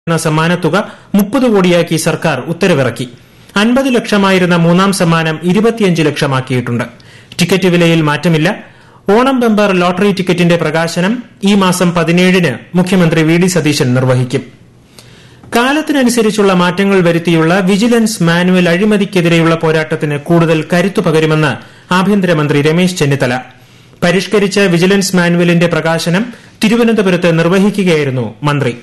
എന്ന സമ്മാനത്തുക മുപ്പത് കോടിയാക്കി സർക്കാർ ഉത്തരവിറക്കി അൻപത് ലക്ഷമായിരുന്ന മൂന്നാം സമ്മാനം ഇരുപത്തിയഞ്ച് ലക്ഷമാക്കിയിട്ടുണ്ട് ടിക്കറ്റ് വിലയിൽ മാറ്റമില്ല ഓണം ബമ്പർ ലോട്ടറി ടിക്കറ്റിന്റെ പ്രകാശനം ഈ മാസം പതിനേഴിന് മുഖ്യമന്ത്രി വി ഡി സതീശൻ നിർവഹിക്കും കാലത്തിനനുസരിച്ചുള്ള മാറ്റങ്ങൾ വരുത്തിയുള്ള വിജിലൻസ് മാനുവൽ അഴിമതിക്കെതിരെയുള്ള പോരാട്ടത്തിന് കൂടുതൽ കരുത്തു പകരുമെന്ന് ആഭ്യന്തരമന്ത്രി രമേശ് ചെന്നിത്തല പരിഷ്കരിച്ച വിജിലൻസ് മാനുവലിന്റെ പ്രകാശനം തിരുവനന്തപുരത്ത് നിർവഹിക്കുകയായിരുന്നു മന്ത്രി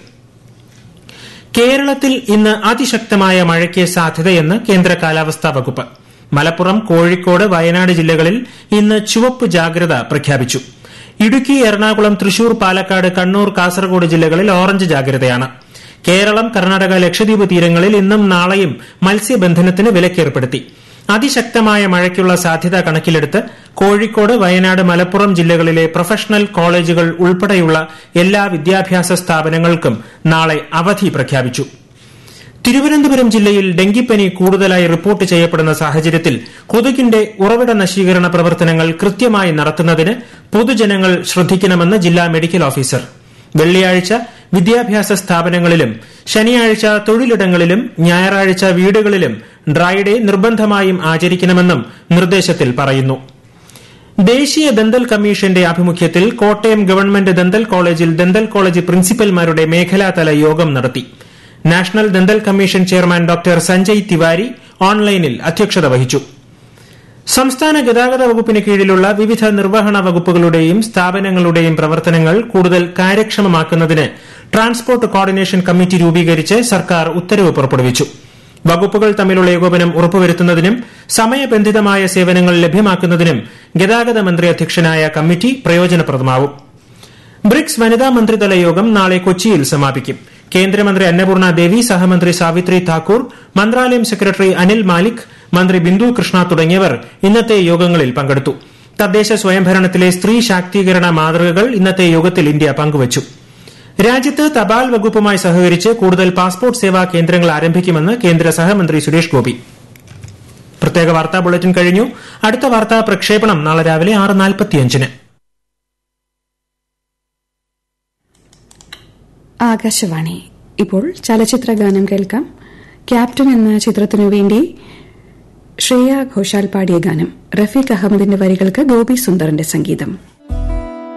കേരളത്തിൽ ഇന്ന് അതിശക്തമായ മഴയ്ക്ക് സാധ്യതയെന്ന് കേന്ദ്ര കാലാവസ്ഥാ വകുപ്പ് മലപ്പുറം കോഴിക്കോട് വയനാട് ജില്ലകളിൽ ഇന്ന് ചുവപ്പ് ജാഗ്രത പ്രഖ്യാപിച്ചു ഇടുക്കി എറണാകുളം തൃശൂർ പാലക്കാട് കണ്ണൂർ കാസർഗോഡ് ജില്ലകളിൽ ഓറഞ്ച് ജാഗ്രതയാണ് കേരളം കർണാടക ലക്ഷദ്വീപ് തീരങ്ങളിൽ ഇന്നും നാളെയും മത്സ്യബന്ധനത്തിന് വിലക്കേർപ്പെടുത്തി അതിശക്തമായ മഴയ്ക്കുള്ള സാധ്യത കണക്കിലെടുത്ത് കോഴിക്കോട് വയനാട് മലപ്പുറം ജില്ലകളിലെ പ്രൊഫഷണൽ കോളേജുകൾ ഉൾപ്പെടെയുള്ള എല്ലാ വിദ്യാഭ്യാസ സ്ഥാപനങ്ങൾക്കും നാളെ അവധി പ്രഖ്യാപിച്ചു തിരുവനന്തപുരം ജില്ലയിൽ ഡെങ്കിപ്പനി കൂടുതലായി റിപ്പോർട്ട് ചെയ്യപ്പെടുന്ന സാഹചര്യത്തിൽ കൊതുകിന്റെ ഉറവിട നശീകരണ പ്രവർത്തനങ്ങൾ കൃത്യമായി നടത്തുന്നതിന് പൊതുജനങ്ങൾ ശ്രദ്ധിക്കണമെന്ന് ജില്ലാ മെഡിക്കൽ ഓഫീസർ വെള്ളിയാഴ്ച വിദ്യാഭ്യാസ സ്ഥാപനങ്ങളിലും ശനിയാഴ്ച തൊഴിലിടങ്ങളിലും ഞായറാഴ്ച വീടുകളിലും ഡ്രൈഡേ നിർബന്ധമായും ആചരിക്കണമെന്നും നിർദ്ദേശത്തിൽ പറയുന്നു ദേശീയ ദന്തൽ കമ്മീഷന്റെ ആഭിമുഖ്യത്തിൽ കോട്ടയം ഗവൺമെന്റ് ദന്തൽ കോളേജിൽ ദന്തൽ കോളേജ് പ്രിൻസിപ്പൽമാരുടെ മേഖലാതല യോഗം നടത്തി national dental commission chairman doctor Sanjay Tiwari ഓൺലൈനിൽ അധ്യക്ഷത വഹിച്ചു സംസ്ഥാന ഗതാഗത വകുപ്പിന് കീഴിലുള്ള വിവിധ നിർവഹണ വകുപ്പുകളുടെയും സ്ഥാപനങ്ങളുടെയും പ്രവർത്തനങ്ങൾ കൂടുതൽ കാര്യക്ഷമമാക്കുന്നതിന് ട്രാൻസ്പോർട്ട് കോർഡിനേഷൻ കമ്മിറ്റി രൂപീകരിച്ച് സർക്കാർ ഉത്തരവ് പുറപ്പെടുവിച്ചു വകുപ്പുകൾ തമ്മിലുള്ള ഏകോപനം ഉറപ്പുവരുത്തുന്നതിനും സമയബന്ധിതമായ സേവനങ്ങൾ ലഭ്യമാക്കുന്നതിനും ഗതാഗത മന്ത്രി അധ്യക്ഷനായ കമ്മിറ്റി പ്രയോജനപ്രദമാവും ബ്രിക്സ് വനിതാ മന്ത്രിതല യോഗം നാളെ കൊച്ചിയിൽ സമാപിക്കും കേന്ദ്രമന്ത്രി അന്നപൂർണ ദേവി സഹമന്ത്രി സാവിത്രി താക്കൂർ മന്ത്രാലയം സെക്രട്ടറി അനിൽ മാലിക് മന്ത്രി ബിന്ദു കൃഷ്ണ തുടങ്ങിയവർ ഇന്നത്തെ യോഗങ്ങളിൽ പങ്കെടുത്തു തദ്ദേശ സ്വയംഭരണത്തിലെ സ്ത്രീ ശാക്തീകരണ മാതൃകകൾ ഇന്നത്തെ യോഗത്തിൽ ഇന്ത്യ പങ്കുവച്ചു രാജ്യത്ത് തപാൽ വകുപ്പുമായി സഹകരിച്ച് കൂടുതൽ പാസ്പോർട്ട് സേവാ കേന്ദ്രങ്ങൾ ആരംഭിക്കുമെന്ന് കേന്ദ്ര സഹമന്ത്രി സുരേഷ് ഗോപി പ്രത്യേക വാർത്താ ബുള്ളറ്റിൻ കഴിഞ്ഞു അടുത്ത വാർത്താ പ്രക്ഷേപണം നാളെ രാവിലെ ആറ് നാൽപ്പത്തിയഞ്ചിന് ആകാശവാണി ഇപ്പോൾ ചലച്ചിത്ര ഗാനം കേൾക്കാം ക്യാപ്റ്റൻ എന്ന ചിത്രത്തിനു വേണ്ടി ശ്രേയ ഘോഷാൽ പാടിയ ഗാനം റഫീഖ് അഹമ്മദിന്റെ വരികൾക്ക് ഗോപി സുന്ദറിന്റെ സംഗീതം